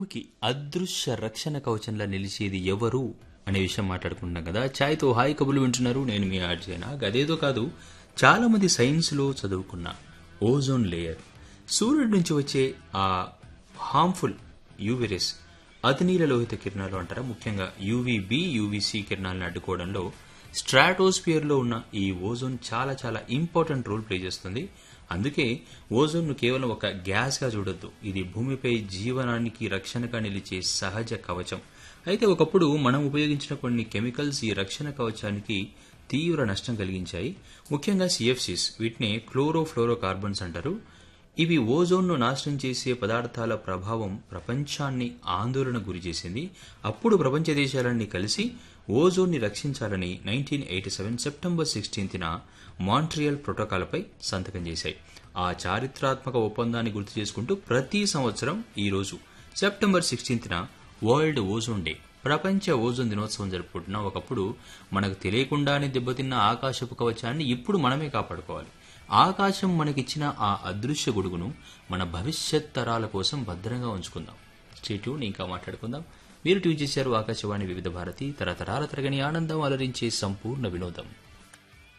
భూమికి అదృశ్య రక్షణ కవచంలా నిలిచేది ఎవరు అనే విషయం మాట్లాడుకుంటున్నాం కదా ఛాయ్తో హాయ్ కబులు వింటున్నారు నేను మీ ఆర్జేనా గదేదో కాదు చాలా మంది సైన్స్లో చదువుకున్న ఓజోన్ లేయర్ సూర్యుడి నుంచి వచ్చే ఆ హార్మ్ఫుల్ యూవిరెస్ అతినీల లోహిత కిరణాలు అంటారా ముఖ్యంగా యూవీబి యూవీసీ కిరణాలను అడ్డుకోవడంలో స్ట్రాటోస్పియర్లో ఉన్న ఈ ఓజోన్ చాలా చాలా ఇంపార్టెంట్ రోల్ ప్లే చేస్తుంది అందుకే ఓజోన్ను కేవలం ఒక గ్యాస్గా చూడొద్దు ఇది భూమిపై జీవనానికి రక్షణగా నిలిచే సహజ కవచం అయితే ఒకప్పుడు మనం ఉపయోగించిన కొన్ని కెమికల్స్ ఈ రక్షణ కవచానికి తీవ్ర నష్టం కలిగించాయి ముఖ్యంగా సిఎఫ్సిస్ వీటిని క్లోరోఫ్లోరోకార్బన్స్ అంటారు ఇవి ఓజోన్ను నాశనం చేసే పదార్థాల ప్రభావం ప్రపంచాన్ని ఆందోళన గురిచేసింది అప్పుడు ప్రపంచ దేశాలన్నీ కలిసి ఓజోన్ని రక్షించాలని నైన్టీన్ ఎయిటీ సెవెన్ సెప్టెంబర్ సిక్స్టీన్త్న మాంట్రియల్ ప్రోటోకాల్పై సంతకం చేశాయి ఆ చారిత్రాత్మక ఒప్పందాన్ని గుర్తు చేసుకుంటూ ప్రతి సంవత్సరం ఈ రోజు సెప్టెంబర్ సిక్స్టీన్త్న వరల్డ్ ఓజోన్ డే ప్రపంచ ఓజోన్ దినోత్సవం జరుపుకుంటున్నాం ఒకప్పుడు మనకు తెలియకుండానే దెబ్బతిన్న ఆకాశపు కవచాన్ని ఇప్పుడు మనమే కాపాడుకోవాలి ఆకాశం మనకిచ్చిన ఆ అదృశ్య గొడుగును మన భవిష్యత్ తరాల కోసం భద్రంగా ఉంచుకుందాం స్టేట్యూన్ ఇంకా మాట్లాడుకుందాం మీరు ట్యూన్ చేశారు ఆకాశవాణి వివిధ భారతి తరతరాల తరగని ఆనందం అలరించే సంపూర్ణ వినోదం